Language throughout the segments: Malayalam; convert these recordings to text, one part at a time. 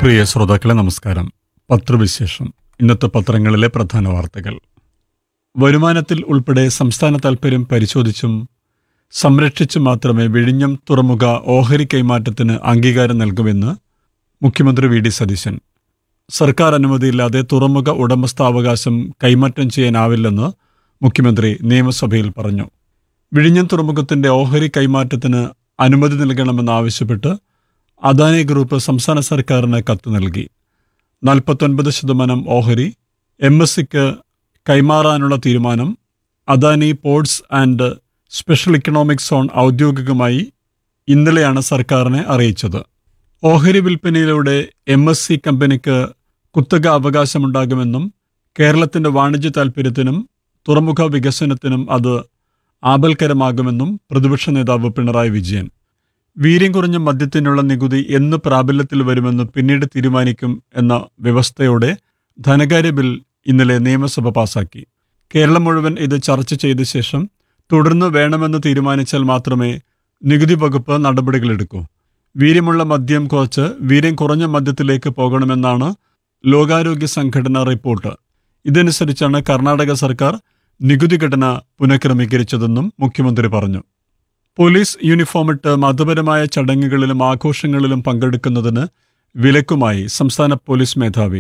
പ്രിയ ശ്രോതാക്കളെ നമസ്കാരം പത്രവിശേഷം ഇന്നത്തെ പത്രങ്ങളിലെ പ്രധാന വാർത്തകൾ വരുമാനത്തിൽ ഉൾപ്പെടെ സംസ്ഥാന താൽപര്യം പരിശോധിച്ചും സംരക്ഷിച്ചും മാത്രമേ വിഴിഞ്ഞം തുറമുഖ ഓഹരി കൈമാറ്റത്തിന് അംഗീകാരം നൽകുമെന്ന് മുഖ്യമന്ത്രി വി ഡി സതീശൻ സർക്കാർ അനുമതിയില്ലാതെ തുറമുഖ ഉടമസ്ഥാവകാശം കൈമാറ്റം ചെയ്യാനാവില്ലെന്ന് മുഖ്യമന്ത്രി നിയമസഭയിൽ പറഞ്ഞു വിഴിഞ്ഞം തുറമുഖത്തിന്റെ ഓഹരി കൈമാറ്റത്തിന് അനുമതി നൽകണമെന്നാവശ്യപ്പെട്ട് അദാനി ഗ്രൂപ്പ് സംസ്ഥാന സർക്കാരിന് കത്ത് നൽകി നാൽപ്പത്തൊൻപത് ശതമാനം ഓഹരി എം എസ് സിക്ക് കൈമാറാനുള്ള തീരുമാനം Adani ports and special economic zone ഔദ്യോഗികമായി ഇന്നലെയാണ് സർക്കാരിനെ അറിയിച്ചത് ഓഹരി വിൽപ്പനയിലൂടെ എം എസ് സി കമ്പനിക്ക് കുത്തക അവകാശമുണ്ടാകുമെന്നും കേരളത്തിന്റെ വാണിജ്യ താൽപ്പര്യത്തിനും തുറമുഖ വികസനത്തിനും അത് ആപൽക്കരമാകുമെന്നും പ്രതിപക്ഷ നേതാവ് പിണറായി വിജയൻ വീര്യം കുറഞ്ഞ മദ്യത്തിനുള്ള നികുതി എന്ന് പ്രാബല്യത്തിൽ വരുമെന്ന് പിന്നീട് തീരുമാനിക്കും എന്ന വ്യവസ്ഥയോടെ ധനകാര്യ ബിൽ ഇന്നലെ നിയമസഭ പാസാക്കി കേരളം മുഴുവൻ ഇത് ചർച്ച ചെയ്ത ശേഷം തുടർന്ന് വേണമെന്ന് തീരുമാനിച്ചാൽ മാത്രമേ നികുതി വകുപ്പ് നടപടികളെടുക്കൂ വീര്യമുള്ള മദ്യം കുറച്ച് വീര്യം കുറഞ്ഞ മദ്യത്തിലേക്ക് പോകണമെന്നാണ് ലോകാരോഗ്യ സംഘടന റിപ്പോർട്ട് ഇതനുസരിച്ചാണ് കർണാടക സർക്കാർ നികുതി ഘടന പുനഃക്രമീകരിച്ചതെന്നും മുഖ്യമന്ത്രി പറഞ്ഞു പോലീസ് യൂണിഫോമിട്ട് മതപരമായ ചടങ്ങുകളിലും ആഘോഷങ്ങളിലും പങ്കെടുക്കുന്നതിന് വിലക്കുമായി സംസ്ഥാന പോലീസ് മേധാവി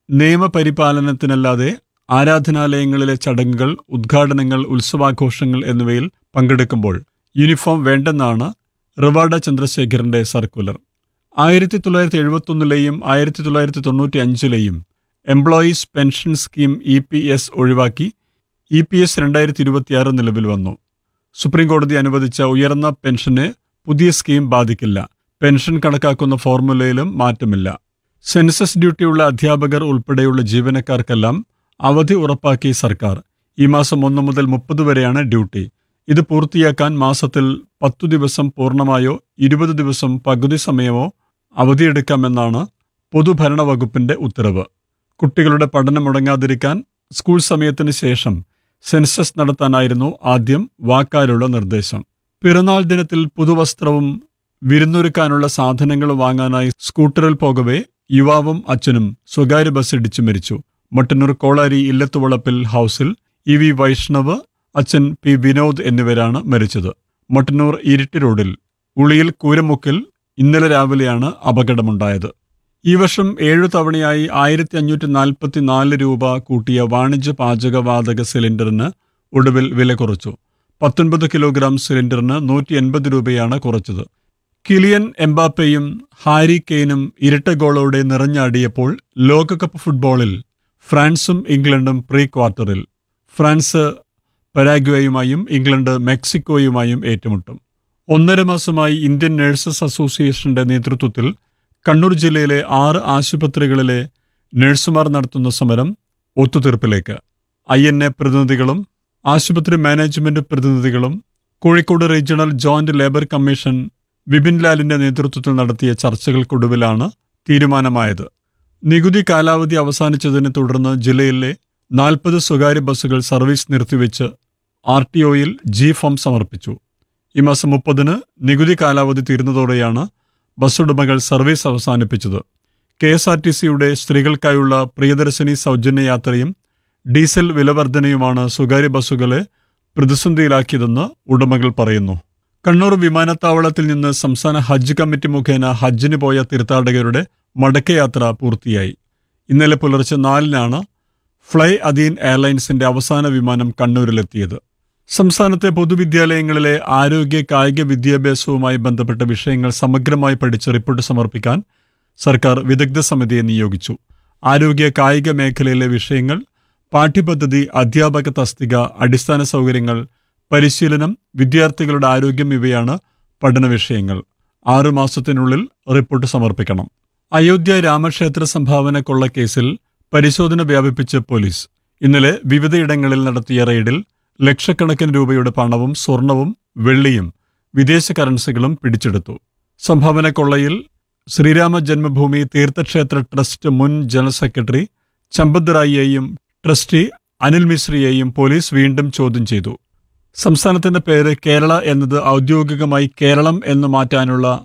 നിയമപരിപാലനത്തിനല്ലാതെ ആരാധനാലയങ്ങളിലെ ചടങ്ങുകൾ ഉദ്ഘാടനങ്ങൾ ഉത്സവാഘോഷങ്ങൾ എന്നിവയിൽ പങ്കെടുക്കുമ്പോൾ യൂണിഫോം വേണ്ടെന്നാണ് റിവാഡ ചന്ദ്രശേഖരന്റെ സർക്കുലർ ആയിരത്തി തൊള്ളായിരത്തി എഴുപത്തൊന്നിലെയും ആയിരത്തി തൊള്ളായിരത്തി തൊണ്ണൂറ്റി അഞ്ചിലെയും employees pension scheme E P S ഒഴിവാക്കി ഇ പി എസ് രണ്ടായിരത്തി ഇരുപത്തിയാറ് നിലവിൽ വന്നു സുപ്രീം കോടതി അനുവദിച്ച ഉയർന്ന പെൻഷന് പുതിയ സ്കീം ബാധിക്കില്ല പെൻഷൻ കണക്കാക്കുന്ന ഫോർമുലയിലും മാറ്റമില്ല സെൻസസ് ഡ്യൂട്ടിയുള്ള അധ്യാപകർ ഉൾപ്പെടെയുള്ള ജീവനക്കാർക്കെല്ലാം അവധി ഉറപ്പാക്കി സർക്കാർ ഈ മാസം ഒന്ന് മുതൽ മുപ്പത് വരെയാണ് ഡ്യൂട്ടി ഇത് പൂർത്തിയാക്കാൻ മാസത്തിൽ പത്തു ദിവസം പൂർണ്ണമായോ ഇരുപത് ദിവസം പകുതി സമയമോ അവധിയെടുക്കാമെന്നാണ് പൊതുഭരണ വകുപ്പിന്റെ ഉത്തരവ് കുട്ടികളുടെ പഠനം മുടങ്ങാതിരിക്കാൻ സ്കൂൾ സമയത്തിന് ശേഷം സെൻസസ് നടത്താനായിരുന്നു ആദ്യം വാക്കാലുള്ള നിർദ്ദേശം പിറന്നാൾ ദിനത്തിൽ പുതുവസ്ത്രവും വിരുന്നൊരുക്കാനുള്ള സാധനങ്ങൾ വാങ്ങാനായി സ്കൂട്ടറിൽ പോകവെ യുവാവും അച്ഛനും സ്വകാര്യ ബസ് ഇടിച്ചു മരിച്ചു മട്ടന്നൂർ കോളാരി ഇല്ലത്തുവളപ്പിൽ ഹൗസിൽ ഇ വി വൈഷ്ണവ് അച്ഛൻ പി വിനോദ് എന്നിവരാണ് മരിച്ചത് മട്ടന്നൂർ ഇരിട്ടി റോഡിൽ ഉളിയിൽ കൂരമുക്കിൽ ഇന്നലെ രാവിലെയാണ് അപകടമുണ്ടായത് ഈ വർഷം ഏഴു തവണയായി ആയിരത്തി അഞ്ഞൂറ്റി നാൽപ്പത്തി നാല് രൂപ കൂട്ടിയ വാണിജ്യ പാചകവാതക സിലിണ്ടറിന് ഒടുവിൽ വില കുറച്ചു പത്തൊൻപത് കിലോഗ്രാം സിലിണ്ടറിന് നൂറ്റി എൺപത് രൂപയാണ് കുറച്ചത് കിലിയൻ എംബാപ്പയും ഹാരി കെയ്നും ഇരട്ട ഗോളോടെ നിറഞ്ഞാടിയപ്പോൾ ലോകകപ്പ് ഫുട്ബോളിൽ ഫ്രാൻസും ഇംഗ്ലണ്ടും പ്രീ ക്വാർട്ടറിൽ ഫ്രാൻസ് പരാഗ്വേയുമായും ഇംഗ്ലണ്ട് മെക്സിക്കോയുമായും ഏറ്റുമുട്ടും ഒന്നര മാസമായി ഇന്ത്യൻ നഴ്സസ് അസോസിയേഷന്റെ നേതൃത്വത്തിൽ കണ്ണൂർ ജില്ലയിലെ ആറ് ആശുപത്രികളിലെ നഴ്സുമാർ നടത്തുന്ന സമരം ഒത്തുതീർപ്പിലേക്ക് ഐ എൻ എ പ്രതിനിധികളും ആശുപത്രി മാനേജ്മെന്റ് പ്രതിനിധികളും Kozhikode regional joint labour commission Vipin ലാലിന്റെ നേതൃത്വത്തിൽ നടത്തിയ ചർച്ചകൾക്കൊടുവിലാണ് തീരുമാനമായത് നികുതി കാലാവധി അവസാനിച്ചതിനെ തുടർന്ന് ജില്ലയിലെ നാൽപ്പത് സ്വകാര്യ ബസ്സുകൾ സർവീസ് നിർത്തിവെച്ച് ആർ ടി ഒയിൽ ജി ഫോം സമർപ്പിച്ചു ഈ മാസം മുപ്പതിന് നികുതി കാലാവധി തീരുന്നതോടെയാണ് ബസ് ഉടമകൾ സർവീസ് അവസാനിപ്പിച്ചത് കെ എസ് ആർ ടി സിയുടെ സ്ത്രീകൾക്കായുള്ള പ്രിയദർശിനി സൗജന്യ യാത്രയും ഡീസൽ വിലവർധനയുമാണ് സ്വകാര്യ ബസ്സുകളെ പ്രതിസന്ധിയിലാക്കിയതെന്ന് ഉടമകൾ പറയുന്നു കണ്ണൂർ വിമാനത്താവളത്തിൽ നിന്ന് സംസ്ഥാന ഹജ്ജ് കമ്മിറ്റി മുഖേന ഹജ്ജിന് പോയ തീർത്ഥാടകരുടെ മടക്കയാത്ര പൂർത്തിയായി ഇന്നലെ പുലർച്ചെ നാലിനാണ് ഫ്ലൈ അദീൻ എയർലൈൻസിന്റെ അവസാന വിമാനം കണ്ണൂരിലെത്തിയത് സംസ്ഥാനത്തെ പൊതുവിദ്യാലയങ്ങളിലെ ആരോഗ്യ കായിക വിദ്യാഭ്യാസവുമായി ബന്ധപ്പെട്ട വിഷയങ്ങൾ സമഗ്രമായി പഠിച്ച് റിപ്പോർട്ട് സമർപ്പിക്കാൻ സർക്കാർ വിദഗ്ധ സമിതിയെ നിയോഗിച്ചു ആരോഗ്യ കായിക മേഖലയിലെ വിഷയങ്ങൾ പാഠ്യപദ്ധതി അധ്യാപക തസ്തിക അടിസ്ഥാന സൗകര്യങ്ങൾ പരിശീലനം വിദ്യാർത്ഥികളുടെ ആരോഗ്യം ഇവയാണ് പഠന വിഷയങ്ങൾ ആറു മാസത്തിനുള്ളിൽ റിപ്പോർട്ട് സമർപ്പിക്കണം അയോധ്യ രാമക്ഷേത്ര സംഭാവന കൊള്ളക്കേസിൽ പരിശോധന വ്യാപിപ്പിച്ച് പോലീസ് ഇന്നലെ വിവിധയിടങ്ങളിൽ നടത്തിയ റെയ്ഡിൽ ലക്ഷക്കണക്കിന് രൂപയുടെ പണവും സ്വർണവും വെള്ളിയും വിദേശ കറൻസികളും പിടിച്ചെടുത്തു സംഭാവന കൊള്ളയിൽ ശ്രീരാമ ജന്മഭൂമി തീർത്ഥക്ഷേത്ര ട്രസ്റ്റ് മുൻ ജനറൽ സെക്രട്ടറി ചമ്പത് റായിയെയും ട്രസ്റ്റി അനിൽ മിശ്രയെയും പോലീസ് വീണ്ടും ചോദ്യം ചെയ്തു സംസ്ഥാനത്തിന്റെ പേര് കേരള എന്നത് ഔദ്യോഗികമായി കേരളം എന്ന് മാറ്റാനുള്ള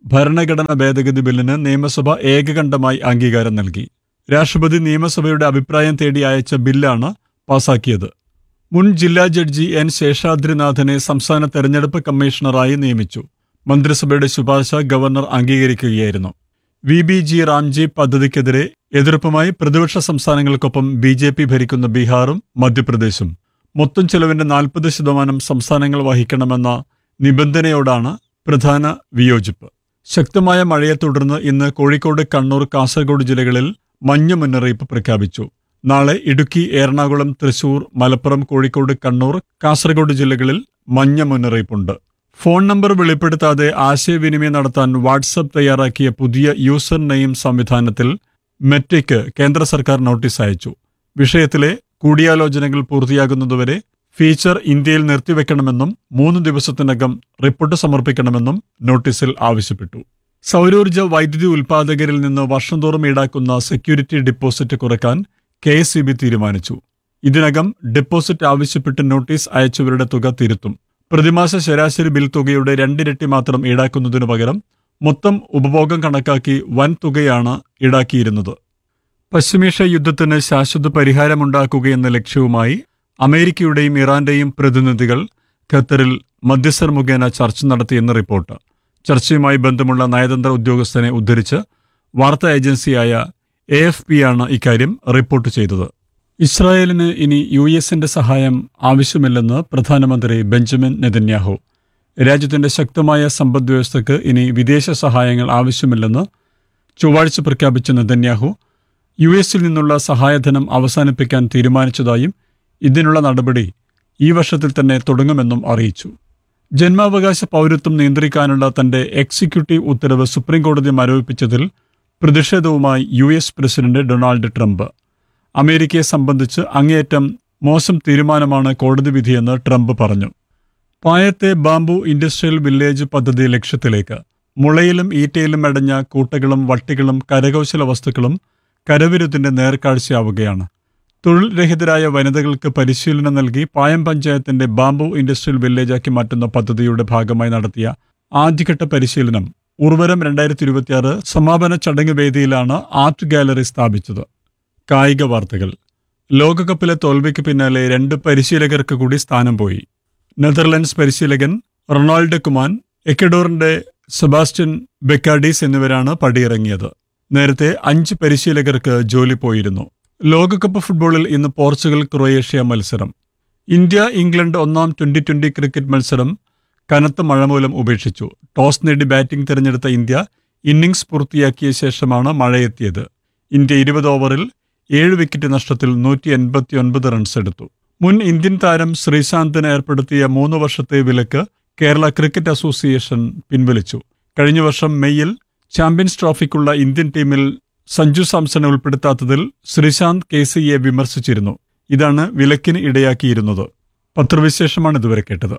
ഭരണഘടനാ ഭേദഗതി ബില്ലിന് നിയമസഭ ഏകകണ്ഠമായി അംഗീകാരം നൽകി രാഷ്ട്രപതി നിയമസഭയുടെ അഭിപ്രായം തേടി അയച്ച ബില്ലാണ് പാസാക്കിയത് മുൻ ജില്ലാ ജഡ്ജി എൻ ശേഷാദ്രിനാഥനെ സംസ്ഥാന തെരഞ്ഞെടുപ്പ് കമ്മീഷണറായി നിയമിച്ചു മന്ത്രിസഭയുടെ ശുപാർശ ഗവർണർ അംഗീകരിക്കുകയായിരുന്നു വി ബി ജി റാംജി പദ്ധതിക്കെതിരെ എതിർപ്പുമായി പ്രതിപക്ഷ സംസ്ഥാനങ്ങൾക്കൊപ്പം ബി ജെ പി ഭരിക്കുന്ന ബീഹാറും മധ്യപ്രദേശും മൊത്തം ചെലവിന്റെ നാൽപ്പത് ശതമാനം സംസ്ഥാനങ്ങൾ വഹിക്കണമെന്ന നിബന്ധനയോടാണ് പ്രധാന വിയോജിപ്പ് ശക്തമായ മഴയെ തുടർന്ന് ഇന്ന് കോഴിക്കോട് കണ്ണൂർ കാസർഗോഡ് ജില്ലകളിൽ മഞ്ഞ മുന്നറിയിപ്പ് പ്രഖ്യാപിച്ചു നാളെ ഇടുക്കി എറണാകുളം തൃശൂർ മലപ്പുറം കോഴിക്കോട് കണ്ണൂർ കാസർഗോഡ് ജില്ലകളിൽ മഞ്ഞ മുന്നറിയിപ്പുണ്ട് ഫോൺ നമ്പർ വെളിപ്പെടുത്താതെ ആശയവിനിമയം നടത്താൻ വാട്സപ്പ് തയ്യാറാക്കിയ പുതിയ യൂസർ നെയിം സംവിധാനത്തിൽ മെറ്റയ്ക്ക് കേന്ദ്ര സർക്കാർ നോട്ടീസ് അയച്ചു വിഷയത്തിലെ കൂടിയാലോചനകൾ പൂർത്തിയാകുന്നതുവരെ ഫീച്ചർ ഇന്ത്യയിൽ നിർത്തിവെക്കണമെന്നും മൂന്ന് ദിവസത്തിനകം റിപ്പോർട്ട് സമർപ്പിക്കണമെന്നും നോട്ടീസിൽ ആവശ്യപ്പെട്ടു സൗരോർജ്ജ വൈദ്യുതി ഉൽപാദകരിൽ നിന്ന് വർഷം തോറും ഈടാക്കുന്ന സെക്യൂരിറ്റി ഡിപ്പോസിറ്റ് കുറയ്ക്കാൻ കെ എസ് തീരുമാനിച്ചു ഇതിനകം ഡെപ്പോസിറ്റ് ആവശ്യപ്പെട്ട് നോട്ടീസ് അയച്ചവരുടെ തുക തിരുത്തും പ്രതിമാസ ശരാശരി ബിൽ തുകയുടെ രണ്ടിരട്ടി മാത്രം ഈടാക്കുന്നതിനു പകരം മൊത്തം ഉപഭോഗം കണക്കാക്കി വൻ തുകയാണ് ഈടാക്കിയിരുന്നത് പശ്ചിമേഷ്യ യുദ്ധത്തിന് ശാശ്വത പരിഹാരമുണ്ടാക്കുകയെന്ന ലക്ഷ്യവുമായി അമേരിക്കയുടെയും ഇറാന്റെയും പ്രതിനിധികൾ ഖത്തറിൽ മധ്യസ്ഥർ മുഖേന ചർച്ച നടത്തിയെന്ന് റിപ്പോർട്ട് ചർച്ചയുമായി ബന്ധമുള്ള നയതന്ത്ര ഉദ്യോഗസ്ഥനെ ഉദ്ധരിച്ച് വാർത്താ ഏജൻസിയായ എ എഫ് പി ആണ് ഇക്കാര്യം റിപ്പോർട്ട് ചെയ്തത് ഇസ്രായേലിന് ഇനി യു എസിന്റെ സഹായം ആവശ്യമില്ലെന്ന് പ്രധാനമന്ത്രി ബെഞ്ചമിൻ നെതന്യാഹു രാജ്യത്തിന്റെ ശക്തമായ സമ്പദ്വ്യവസ്ഥയ്ക്ക് ഇനി വിദേശ സഹായങ്ങൾ ആവശ്യമില്ലെന്ന് ചൊവ്വാഴ്ച പ്രഖ്യാപിച്ച നെതന്യാഹു യു എസിൽ നിന്നുള്ള സഹായധനം അവസാനിപ്പിക്കാൻ തീരുമാനിച്ചതായും ഇതിനുള്ള നടപടി ഈ വർഷത്തിൽ തന്നെ തുടങ്ങുമെന്നും അറിയിച്ചു ജന്മാവകാശ പൗരത്വം നിയന്ത്രിക്കാനുള്ള തന്റെ എക്സിക്യൂട്ടീവ് ഉത്തരവ് സുപ്രീംകോടതി മരവിപ്പിച്ചതിൽ പ്രതിഷേധവുമായി U S president Donald Trump അമേരിക്കയെ സംബന്ധിച്ച് അങ്ങേയറ്റം മോശം തീരുമാനമാണ് കോടതി വിധിയെന്ന് ട്രംപ് പറഞ്ഞു പായത്തെ ബാംബു ഇൻഡസ്ട്രിയൽ വില്ലേജ് പദ്ധതി ലക്ഷ്യത്തിലേക്ക് മുളയിലും ഈറ്റയിലും അടഞ്ഞ കൂട്ടകളും വട്ടികളും കരകൗശല വസ്തുക്കളും കരവിരുത്തിന്റെ നേർക്കാഴ്ചയാവുകയാണ് തൊഴിൽ രഹിതരായ വനിതകൾക്ക് പരിശീലനം നൽകി പായം പഞ്ചായത്തിന്റെ ബാംബു ഇൻഡസ്ട്രിയൽ വില്ലേജാക്കി മാറ്റുന്ന പദ്ധതിയുടെ ഭാഗമായി നടത്തിയ ആദ്യഘട്ട പരിശീലനം ഉർവരം രണ്ടായിരത്തി ഇരുപത്തിയാറ് സമാപന ചടങ്ങ് വേദിയിലാണ് ആർട്ട് ഗാലറി സ്ഥാപിച്ചത് കായിക വാർത്തകൾ ലോകകപ്പിലെ തോൽവിക്ക് പിന്നാലെ രണ്ട് പരിശീലകർക്ക് കൂടി സ്ഥാനം പോയി നെതർലൻഡ്സ് പരിശീലകൻ റൊണാൾഡ് കുമാൻ എക്കഡോറിന്റെ സെബാസ്റ്റ്യൻ ബെക്കാഡീസ് എന്നിവരാണ് പടിയിറങ്ങിയത് നേരത്തെ അഞ്ച് പരിശീലകർക്ക് ജോലി പോയിരുന്നു ലോകകപ്പ് ഫുട്ബോളിൽ ഇന്ന് പോർച്ചുഗൽ ക്രൊയേഷ്യ മത്സരം ഇന്ത്യ ഇംഗ്ലണ്ട് ഒന്നാം ട്വന്റി ട്വന്റി ക്രിക്കറ്റ് മത്സരം കനത്ത മഴ മൂലം ഉപേക്ഷിച്ചു ടോസ് നേടി ബാറ്റിംഗ് തിരഞ്ഞെടുത്ത ഇന്ത്യ ഇന്നിംഗ്സ് പൂർത്തിയാക്കിയ ശേഷമാണ് മഴയെത്തിയത് ഇന്ത്യ ഇരുപത് ഓവറിൽ ഏഴ് വിക്കറ്റ് നഷ്ടത്തിൽ നൂറ്റി എൺപത്തി ഒൻപത് റൺസ് എടുത്തു മുൻ ഇന്ത്യൻ താരം ശ്രീശാന്തിന് ഏർപ്പെടുത്തിയ മൂന്ന് വർഷത്തെ വിലക്ക് കേരള ക്രിക്കറ്റ് അസോസിയേഷൻ പിൻവലിച്ചു കഴിഞ്ഞ വർഷം മെയ്യിൽ ചാമ്പ്യൻസ് ട്രോഫിക്കുള്ള ഇന്ത്യൻ ടീമിൽ സഞ്ജു സാംസണെ ഉൾപ്പെടുത്താത്തതിൽ ശ്രീശാന്ത് കെ സിയെ വിമർശിച്ചിരുന്നു ഇതാണ് വിലക്കിന് ഇടയാക്കിയിരുന്നത് പത്രവിശേഷമാണ് ഇതുവരെ കേട്ടത്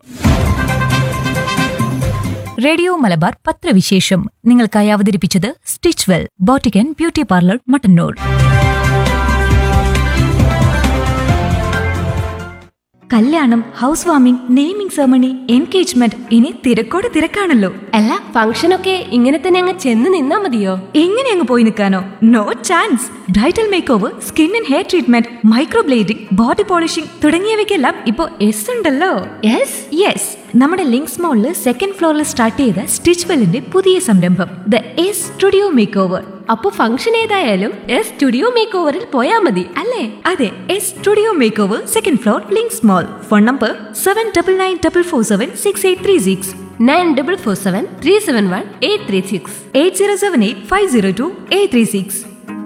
റേഡിയോ മലബാർ പത്രവിശേഷം നിങ്ങൾക്കായി അവതരിപ്പിച്ചത് stitch well boutique and beauty parlour Mattannur കല്യാണം house warming naming ceremony engagement ഇനി തിരക്കോട് തിരക്കാണല്ലോ അല്ല ഫംഗ്ഷനൊക്കെ ഇങ്ങനെ തന്നെ അങ്ങ് ചെന്ന് നിന്നാ മതിയോ എങ്ങനെ അങ്ങ് പോയി നിൽക്കാനോ no chance bridal makeover skin and hair treatment microblading body polishing തുടങ്ങിയവയ്ക്കെല്ലാം ഇപ്പോൾ എസ് ഉണ്ടല്ലോ യെസ് യെസ് നമ്മുടെ ലിങ്ക്സ് മോളിൽ സെക്കൻഡ് ഫ്ലോറിൽ സ്റ്റാർട്ട് ചെയ്ത സ്റ്റിച്ച് വെല്ലിന്റെ പുതിയ സംരംഭം the S studio makeover അപ്പൊ ഫംഗ്ഷൻ ഏതായാലും എസ് സ്റ്റുഡിയോ മേക്ക് ഓവറിൽ പോയാ മതി അല്ലേ അതെ S studio makeover second floor Links mall phone number seven double nine double four seven six eight three six nine double four seven three seven one eight three six eight zero seven eight five zero two eight three six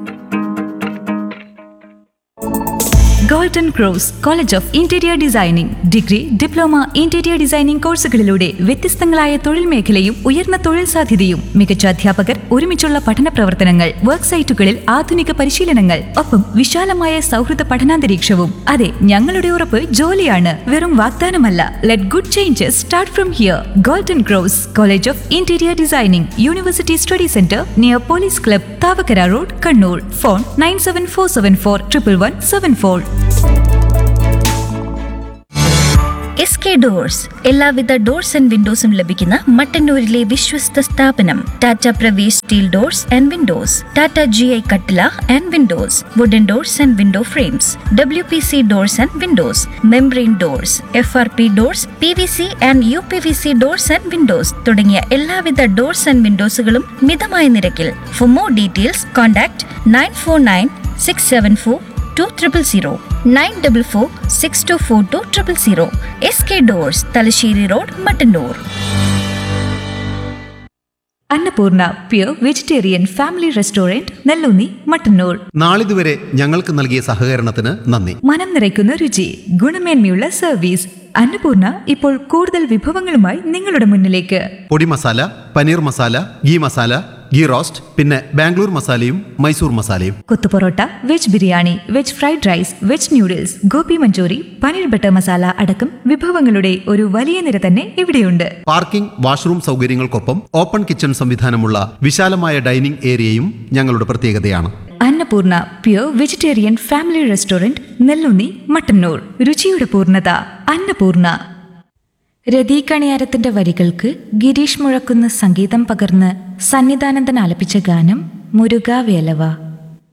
golden cross college of interior designing degree diploma interior designing കോഴ്സുകളിലൂടെ വ്യത്യസ്തങ്ങളായ തൊഴിൽ മേഖലയും ഉയർന്ന തൊഴിൽ സാധ്യതയും മികച്ച അധ്യാപകർ ഒരുമിച്ചുള്ള പഠന പ്രവർത്തനങ്ങൾ വർക്ക് സൈറ്റുകളിൽ ആധുനിക പരിശീലനങ്ങൾ ഒപ്പം വിശാലമായ സൗഹൃദ പഠനാന്തരീക്ഷവും അതെ ഞങ്ങളുടെ ഉറപ്പ് ജോലിയാണ് വെറും വാഗ്ദാനമല്ല let good changes start from here golden cross college of interior designing university study centre near police club Thavakkara road Kannur phone nine seven four seven four triple one seven four S K doors എല്ലാവിധ ഡോർസ് ആൻഡ് വിൻഡോസും ലഭിക്കുന്ന മട്ടന്നൂരിലെ വിശ്വസ്ത സ്ഥാപനം Tata Pravesh steel doors and windows Tata G I കട്ടില and windows wooden doors and window frames W P C doors and Windows membrane doors F R P doors P V C and U P V C doors and windows തുടങ്ങിയ എല്ലാവിധ ഡോർസ് ആൻഡ് വിൻഡോസുകളും മിതമായ നിരക്കിൽ for more details contact nine four nine six seven four two triple zero nine double four six two four two triple zero S K doors Thalassery road Mattannur Annapoorna pure vegetarian family restaurant Nelloonni Mattannur നാളിതുവരെ ഞങ്ങൾക്ക് നൽകിയ സഹകരണത്തിന് നന്ദി മനം നിറയ്ക്കുന്ന രുചി ഗുണമേന്മയുള്ള സർവീസ് അന്നപൂർണ ഇപ്പോൾ കൂടുതൽ വിഭവങ്ങളുമായി നിങ്ങളുടെ മുന്നിലേക്ക് പൊടി മസാല പനീർ മസാല ഗീ മസാല ഗീ റോസ്റ്റ് പിന്നെ ബാംഗ്ലൂർ മസാലയും മൈസൂർ മസാലയും കൊത്തുപൊറോട്ട veg biryani veg fried rice veg noodles gobi manchurian paneer butter masala അടക്കം വിഭവങ്ങളുടെ ഒരു വലിയ നിര തന്നെ ഇവിടെയുണ്ട് പാർക്കിംഗ് വാഷ്റൂം സൗകര്യങ്ങൾക്കൊപ്പം ഓപ്പൺ കിച്ചൺ സംവിധാനമുള്ള വിശാലമായ ഡൈനിംഗ് ഏരിയയും ഞങ്ങളുടെ പ്രത്യേകതയാണ് Annapurna pure vegetarian family restaurant Nellunni Mattannur രുചിയുടെ പൂർണ്ണത അന്നപൂർണ രതീകണിയാരത്തിന്റെ വരികൾക്ക് ഗിരീഷ് മുഴക്കുന്ന സംഗീതം പകർന്ന് സന്നിധാനന്ദൻ ആലപിച്ച ഗാനം മുരുകാവേലവ